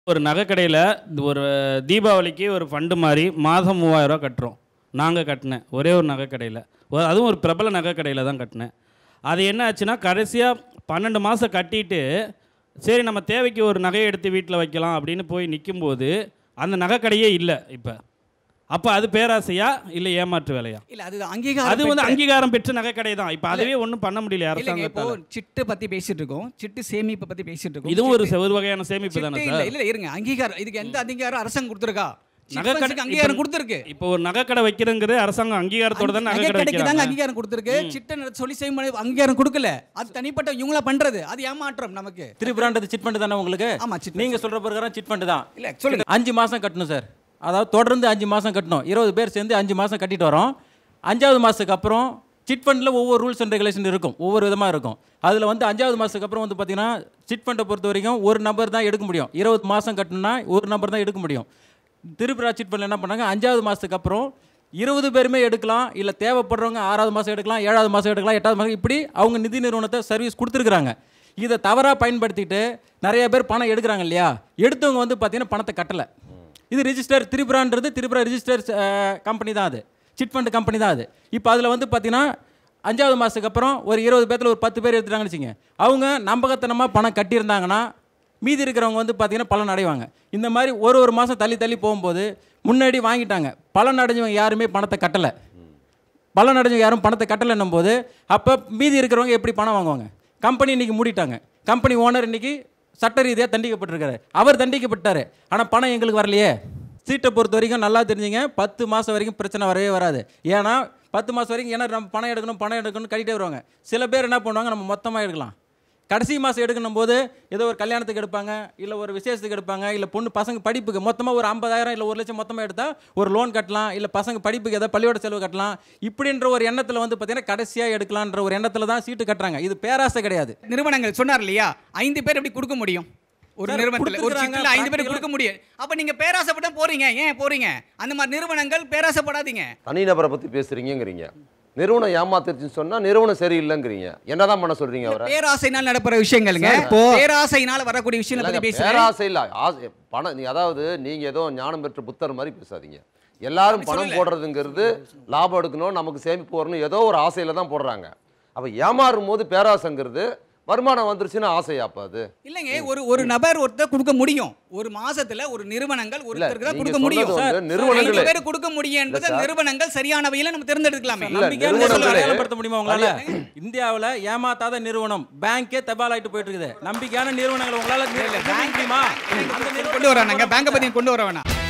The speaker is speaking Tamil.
ஒரு நகைக்கடையில் ஒரு தீபாவளிக்கு ஒரு ஃபண்டு மாதிரி மாதம் மூவாயிரரூவா கட்டுறோம் நாங்கள் கட்டினேன் ஒரே ஒரு நகைக்கடையில் ஒரு- அதுவும் ஒரு பிரபல நகைக்கடையில் தான் கட்டினேன் அது என்ன ஆச்சுன்னா கடைசியாக பன்னெண்டு மாதம் கட்டிட்டு சரி நம்ம தேவைக்கு ஒரு நகையை எடுத்து வீட்டில் வைக்கலாம் அப்படின்னு போய் நிற்கும்போது அந்த நகைக்கடையே இல்லை இப்போ அப்போ அது பேராசையா இல்லை ஏமாற்று வேலையா இல்ல அது அங்கீகாரம் அது வந்து பெற்ற- அங்கீகாரம் பெற்ற நகைக்கடை தான் இப்போ அதுவே ஒன்றும் பண்ண முடியல இல்லைங்க இப்போ அரசாங்கத்தால் சிட்டு பத்தி பேசிட்டு இருக்கோம் சிட்டு சேமிப்பை பத்தி பேசிட்டு இருக்கோம் இதுவும் ஒரு சிட்டு- செ- ஒரு வகையான சேமிப்பு சிட்டு தானே இல்ல சார் இல்ல இருங்க அங்கீகாரம் இதுக்கு எந்த அங்கீகாரம் அரசாங்கம் கொடுத்துருக்கா நகைக்கடை- நகைக்கடைக்கு அங்கீகாரம் இப்ப- கொடுத்துருக்கு இப்போ ஒரு நகைக்கடை வைக்கிறங்கிறது அரசாங்கம் அங்கீகாரத்தோட தான் நகைக்கடை நகைக்கடைக்கு தாங்க வைக்கிறாங்க அங்கீகாரம் கொடுத்துருக்கு சிட்டு சொல்லி செய்யும் அங்கீகாரம் கொடுக்கல அது தனிப்பட்ட இவங்களா பண்றது அது ஏமாற்றம் நமக்கு திரிபுரான்றது சிட் ஃபண்ட் தானே உங்களுக்கு ஆமா சிட் நீங்க சொல்ற பிரகாரம் சிட் ஃபண்ட் தான் இல்ல சொல்லுங்க அஞ்சு மாசம் கட்டணும் சார் அதாவது தொடர்ந்து அஞ்சு மாசம் கட்டணும் இருபது பேர் சேர்ந்து அஞ்சு மாசம் கட்டிட்டு வரோம் அஞ்சாவது மாசத்துக்கு அப்புறம் சிட் ஃபண்டில் ஒவ்வொரு ரூல்ஸ் அண்ட் ரெகுலேஷன் இருக்கும் ஒவ்வொரு விதமாக இருக்கும் அதில் வந்து அஞ்சாவது மாதத்துக்கு அப்புறம் வந்து பார்த்தீங்கன்னா சிட் ஃபண்டை பொறுத்த வரைக்கும் ஒரு நபர் தான் எடுக்க முடியும் இருபது மாதம் கட்டணும்னா ஒரு நபர் தான் எடுக்க முடியும் திருப்புரா சிட் ஃபண்டில் என்ன பண்ணாங்க அஞ்சாவது மாதத்துக்கு அப்புறம் இருபது பேருமே எடுக்கலாம் இல்லை தேவைப்படுறவங்க ஆறாவது மாதம் எடுக்கலாம் ஏழாவது மாதம் எடுக்கலாம் எட்டாவது மாதம் இப்படி அவங்க நிதி நிறுவனத்தை சர்வீஸ் கொடுத்துருக்குறாங்க இதை தவறாக பயன்படுத்திட்டு நிறைய பேர் பணம் எடுக்கிறாங்க இல்லையா எடுத்தவங்க வந்து பார்த்தீங்கன்னா பணத்தை கட்டலை இது ரிஜிஸ்டர் திரிபுரான்றது திரிபுரா ரிஜிஸ்டர் கம்பெனி தான் அது சிட் ஃபண்ட் கம்பெனி தான் அது இப்போ அதில் வந்து பார்த்தீங்கன்னா அஞ்சாவது மாதத்துக்கு அப்புறம் ஒரு இருபது பேர்த்தில் ஒரு பத்து பேர் எடுத்துட்டாங்கன்னு வச்சுங்க அவங்க நம்பகத்தனமாக பணம் கட்டியிருந்தாங்கன்னா மீதி இருக்கிறவங்க வந்து பார்த்தீங்கன்னா பலன் அடைவாங்க இந்த மாதிரி ஒரு ஒரு மாதம் தள்ளி தள்ளி போகும்போது முன்னாடி வாங்கிட்டாங்க பலன் அடைஞ்சவங்க யாருமே பணத்தை கட்டலை பலன் அடைஞ்சவங்க யாரும் பணத்தை கட்டலைன்னும் போது அப்போ மீதி இருக்கிறவங்க எப்படி பணம் வாங்குவாங்க கம்பெனி இன்னைக்கு மூடிட்டாங்க கம்பெனி ஓனர் இன்னைக்கு சட்ட ரீதியாக தண்டிக்கப்பட்டிருக்காரு அவர் தண்டிக்கப்பட்டார் ஆனால் பணம் எங்களுக்கு வரலையே சீட்டை பொறுத்த வரைக்கும் நல்லா தெரிஞ்சுங்க பத்து மாதம் வரைக்கும் பிரச்சனை வரவே வராது ஏன்னா பத்து மாதம் வரைக்கும் ஏன்னா நம்ம பணம் எடுக்கணும் பணம் எடுக்கணும்னு கட்டிட்டே வருவாங்க சில பேர் என்ன பண்ணுவாங்க நம்ம மொத்தமாக எடுக்கலாம் கடைசி மாதம் எடுக்கணும் போது ஏதோ ஒரு கல்யாணத்துக்கு எடுப்பாங்க இல்லை ஒரு விசேஷத்துக்கு எடுப்பாங்க இல்லை பொண்ணு பசங்க படிப்புக்கு மொத்தமாக ஒரு ஐம்பதாயிரம் இல்லை ஒரு லட்சம் மொத்தமாக எடுத்தால் ஒரு லோன் கட்டலாம் இல்லை பசங்க படிப்புக்கு ஏதாவது பள்ளியோட செலவு கட்டலாம் இப்படின்ற ஒரு எண்ணத்தில் வந்து பார்த்தீங்கன்னா கடைசியாக எடுக்கலான்ற ஒரு எண்ணத்தில் தான் சீட்டு கட்டுறாங்க இது பேராசை கிடையாது நிறுவனங்கள் சொன்னார் இல்லையா ஐந்து பேர் எப்படி கொடுக்க முடியும் ஒரு சார், நிறுவனத்தில் ஒரு கொடுத்திருக்காங்க, சிட்டில் ஐந்து பேர் practical- கொடுக்க முடியும் அப்ப நீங்க பேராசைப்பட்டா போறீங்க ஏன் போறீங்க அந்த மாதிரி நிறுவனங்கள் பேராசைப்படாதீங்க தனிநபரை பத்தி பேசுறீங்கங்கிறீங்க நிறுவனம் ஏமாத்திருச்சுன்னு சொன்னா நிறுவனம் சரியில்லைங்கிறீங்க என்னதான் பண்ண சொல்றீங்க அவரை பேராசைனால் நடப்புற விஷயங்களுங்க சார், இப்போ- பேராசையினால வரக்கூடிய விஷயங்களை பத்தி இல்லைங்க, பேசுறேன் பேராசை இல்ல ஆசை பணம் நீ அதாவது நீங்க ஏதோ ஞானம் பெற்ற புத்தர் மாதிரி பேசாதீங்க எல்லாரும் அப்படி பணம் சொல்லல. போடுறதுங்கிறது லாபம் எடுக்கணும் நமக்கு சேமிப்பு வரணும் ஏதோ ஒரு ஆசையில தான் போடுறாங்க அப்ப ஏமாறும் போது பேராசைங்கிறது வருமானம் வந்துருச்சுன்னா ஆசையா அப்ப அது இல்லைங்க ஒரு ஒரு நபர் ஒருத்தர் கொடுக்க முடியும் ஒரு மாசத்துல ஒரு நிறுவனங்கள் ஒருத்தருக்கு தான் நீங்க கொடுக்க முடியும் சொன்னது வந்து சார், நிறுவனங்களே- ஐந்து பேர் கொடுக்க முடியும் என்பது இல்ல சார். நிறுவனங்கள் சரியான வகையில நம்ம தேர்ந்தெடுக்கலாமே இல்ல, நம்பிக்கையான நிறுவனங்களே- நிறுவனங்களை அடையாளப்படுத்த முடியுமா உங்களால இந்தியாவில் ஏமாத்தாத நிறுவனம் பேங்கே தபால் ஆயிட்டு போயிட்டு இருக்குது நம்பிக்கையான நிறுவனங்களை உங்களால நிறுவனம் முடியுமா அந்த நிறுவனம் கொண்டு வர வேணாங்க பேங்க பத்தி கொண்டு வர வேணாம்